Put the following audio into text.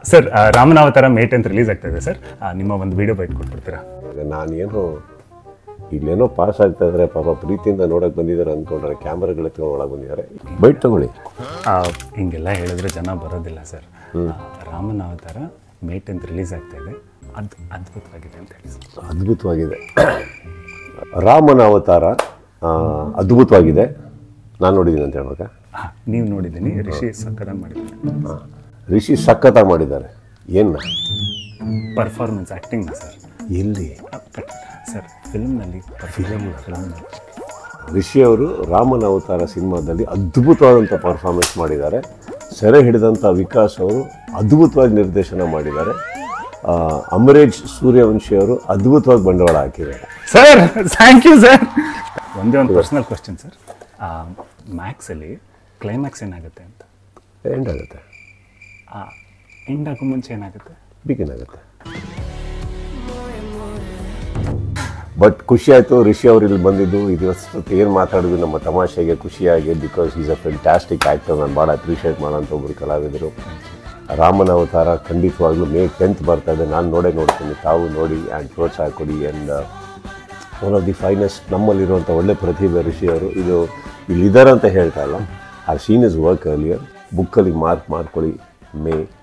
sir Ramanavatara ಮೇಟ್ ಅಂತ release ಆಗ್ತಾ ಇದೆ ಸರ್ ಆ, ನಿಮ್ಮ ಒಂದು ವಿಡಿಯೋ ಬೈಟ್ ಕೊಟ್ಬಿಡ್ತೀರಾ ಈಗ ನಾನೇನು ಇಲ್ಲೇನೋ ಪಾಸ್ ಆಗ್ತಾ ಇದ್ರೆ ಪಾಪ ಪ್ರೀತಿಯಿಂದ ನೋಡಕ್ ಬಂದಿದ್ದಾರೆ ಅಂದ್ಕೊಂಡ್ರೆ ಕ್ಯಾಮ್ರಾಗಳು ಎತ್ಕೊಂಡು ಒಳಗೆ ಬಂದಿದ್ದಾರೆ ಬೈಟ್ ತಗೊಳ್ಳಿ ಆ, ಹಿಂಗೆಲ್ಲ ಹೇಳಿದ್ರೆ ಜನ ಬರೋದಿಲ್ಲ ಸರ್ ಆ, ರಾಮನಾವತಾರ ಮೇಟ್ ಅಂತ ರಿಲೀಸ್ ಆಗ್ತಾ ಇದೆ ಅದು ಅದ್ಭುತವಾಗಿದೆ ಅಂತ ಹೇಳಿ ಸರ್ ಅದ್ಭುತವಾಗಿದೆ ರಾಮನ ಅವತಾರ ಆ, ಅದ್ಭುತವಾಗಿದೆ ನಾನು ನೋಡಿದ್ದೀನಿ ಅಂತ ಹೇಳ್ಬೇಕಾ ಹಾಂ ನೀವು ನೋಡಿದ್ದೀನಿ ರಿಷಿ ಸಕ್ಕದ ಮಾಡಿದ್ದೀನಿ ಆ, ರಿಷಿ ಸಖತ್ತಾಗಿ ಮಾಡಿದ್ದಾರೆ ಏನು ಪರ್ಫಾರ್ಮೆನ್ಸ್ ಆ್ಯಕ್ಟಿಂಗ್ನ ಸರ್ ಎಲ್ಲಿ ಸರ್ ಫಿಲ್ಮ್ನಲ್ಲಿ ಫಿಲಮ್ ಫಿಲ್ಮ್ನಲ್ಲಿ ರಿಷಿ ಅವರು ರಾಮನ ಅವತಾರ ಸಿನಿಮಾದಲ್ಲಿ ಅದ್ಭುತವಾದಂಥ ಪರ್ಫಾರ್ಮೆನ್ಸ್ ಮಾಡಿದ್ದಾರೆ ಸೆರೆ ಹಿಡಿದಂಥ ವಿಕಾಸ್ ಅವರು ಅದ್ಭುತವಾಗಿ ನಿರ್ದೇಶನ ಮಾಡಿದ್ದಾರೆ ಆ, ಅಮರೇಶ್ ಸೂರ್ಯವಂಶಿ ಅವರು ಅದ್ಭುತವಾಗಿ ಬಂಡವಾಳ ಹಾಕಿದ್ದಾರೆ ಸರ್ ಥ್ಯಾಂಕ್ ಯು ಸರ್ ಒಂದೇ ಒಂದು ಪರ್ಸನಲ್ ಕ್ವಶನ್ ಸರ್ ಮ್ಯಾಕ್ಸಲ್ಲಿ ಕ್ಲೈಮ್ಯಾಕ್ಸ್ ಏನಾಗುತ್ತೆ ಅಂತ ಎಂಡ್ ಆಗುತ್ತೆ ಎಂಡ್ ಆಗೋ ಮುಂಚೆ ಏನಾಗುತ್ತೆ ಬಿಗಿನ್ ಆಗುತ್ತೆ ಬಟ್ ಖುಷಿ ಆಯಿತು ರಿಷಿ ಅವರು ಇಲ್ಲಿ ಬಂದಿದ್ದು ಇವತ್ತು ಏನು ಮಾತಾಡಿದ್ವಿ ನಮ್ಮ ತಮಾಷೆಗೆ ಖುಷಿಯಾಗಿ because is a fantastic actor ನಾನು ಭಾಳ ಅಪ್ರಿಷಿಯೇಟ್ ಮಾಡೋಂಥ ಒಬ್ಬರು ಕಲಾವಿದರು ರಾಮನ ಅವತಾರ ಖಂಡಿತವಾಗ್ಲೂ ಮೇ ಟೆಂತ್ ಬರ್ತಾ ಇದೆ ನಾನು ನೋಡೇ ನೋಡ್ತೀನಿ ತಾವು ನೋಡಿ ಆ್ಯಂಡ್ ಪ್ರೋತ್ಸಾಹ ಕೊಡಿ and one of the finest ನಮ್ಮಲ್ಲಿರುವಂಥ ಒಳ್ಳೆ ಪ್ರತಿಭೆ ಋಷಿ ಅವರು ಇದು ಇಲ್ಲಿದ್ದಾರೆ ಅಂತ ಹೇಳ್ತಾ ಇಲ್ಲ ಆ ಸೀನ್ ಇಸ್ ವರ್ಕ್ ಅರ್ಲಿಯರ್ ಬುಕ್ಕಲ್ಲಿ ಮಾರ್ಕ್ ಮಾಡ್ಕೊಳ್ಳಿ ಮೇ